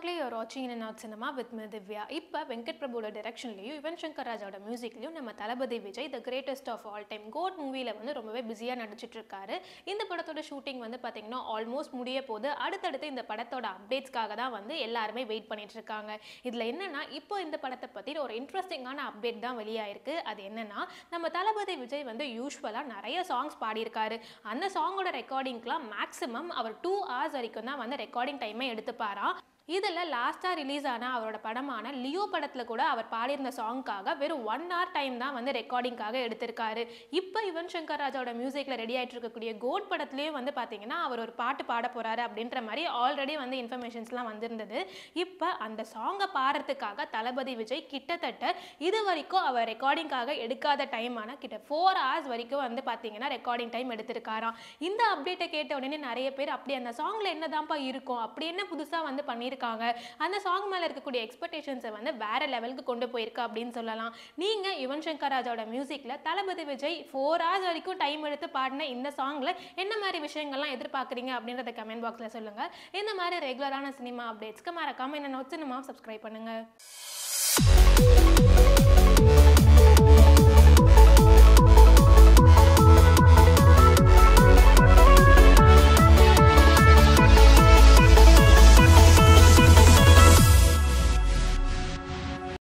மக்களே யூர் வாட்சிங் in not cinema with me Divya இப்போ வெங்கட் பிரபுவோட டெரெக்ஷன்லையும் யுவன் சங்கர் ராஜாவோட மியூசிக்லையும் நம்ம Thalapathy Vijay the greatest of all time GOAT மூவியில் வந்து ரொம்பவே பிஸியாக நடிச்சிட்டு இருக்காரு இந்த படத்தோட ஷூட்டிங் வந்து பார்த்தீங்கன்னா ஆல்மோஸ்ட் முடிய போது அடுத்தடுத்து இந்த படத்தோட அப்டேட்ஸ்க்காக தான் வந்து எல்லாருமே வெயிட் பண்ணிட்டு இருக்காங்க இதில் என்னன்னா இப்போ இந்த படத்தை பற்றி ஒரு இன்ட்ரெஸ்டிங்கான அப்டேட் தான் வெளியாயிருக்கு அது என்னன்னா நம்ம தளபதி விஜய் வந்து யூஸ்வலாக நிறைய சாங்ஸ் பாடியிருக்காரு அந்த சாங்கோட ரெக்கார்டிங்க்குலாம் மேக்ஸிமம் அவர் டூ ஹவர்ஸ் வரைக்கும் தான் வந்து ரெக்கார்டிங் டைமே எடுத்துப்பாராம் இதில் லாஸ்ட்டாக ரிலீஸ் ஆன அவரோட படமான லியோ படத்தில் கூட அவர் பாடியிருந்த சாங்க்காக வெறும் ஒன் ஹவர் டைம் தான் வந்து ரெக்கார்டிங்காக எடுத்திருக்காரு இப்போ யுவன் சங்கர் ராஜாவோட மியூசிக்கில் ரெடி ஆகிட்டு இருக்கக்கூடிய கோட் படத்துலேயும் வந்து பார்த்தீங்கன்னா அவர் ஒரு பாட்டு பாட போகிறாரு அப்படின்ற மாதிரி ஆல்ரெடி வந்து இன்ஃபர்மேஷன்ஸ்லாம் வந்திருந்தது இப்போ அந்த சாங்கை பாடுறதுக்காக தளபதி விஜய் கிட்டத்தட்ட இது வரைக்கும் அவர் ரெக்கார்டிங்காக எடுக்காத டைமான கிட்ட ஃபோர் ஹவர்ஸ் வரைக்கும் வந்து பார்த்தீங்கன்னா ரெக்கார்டிங் டைம் எடுத்திருக்காராம் இந்த அப்டேட்டை கேட்ட உடனே நிறைய பேர் அப்படி அந்த சாங்கில் என்னதான்ப்பா இருக்கும் அப்படி என்ன புதுசாக வந்து பண்ணியிருக்காங்க அந்த சாங் மேலே இருக்கக்கூடிய எக்ஸ்பெக்டேஷன்ஸை வந்து வேற லெவலுக்கு கொண்டு போயிருக்கு அப்படின்னு சொல்லலாம் நீங்கள் யுவன் சங்கர் ராஜாவோட மியூசிக்கில் தளபதி விஜய் ஃபோர் ஹவர்ஸ் வரைக்கும் டைம் எடுத்து பாடின இந்த சாங்கில் என்ன மாதிரி விஷயங்கள்லாம் எதிர்பார்க்குறீங்க அப்படின்றத கமெண்ட் பாக்ஸில் சொல்லுங்கள் இந்த மாதிரி ரெகுலரான சினிமா அப்டேட்ஸ்க்கு மறக்காமல் என்ன நோட் சினிமா சப்ஸ்கிரைப் பண்ணுங்கள்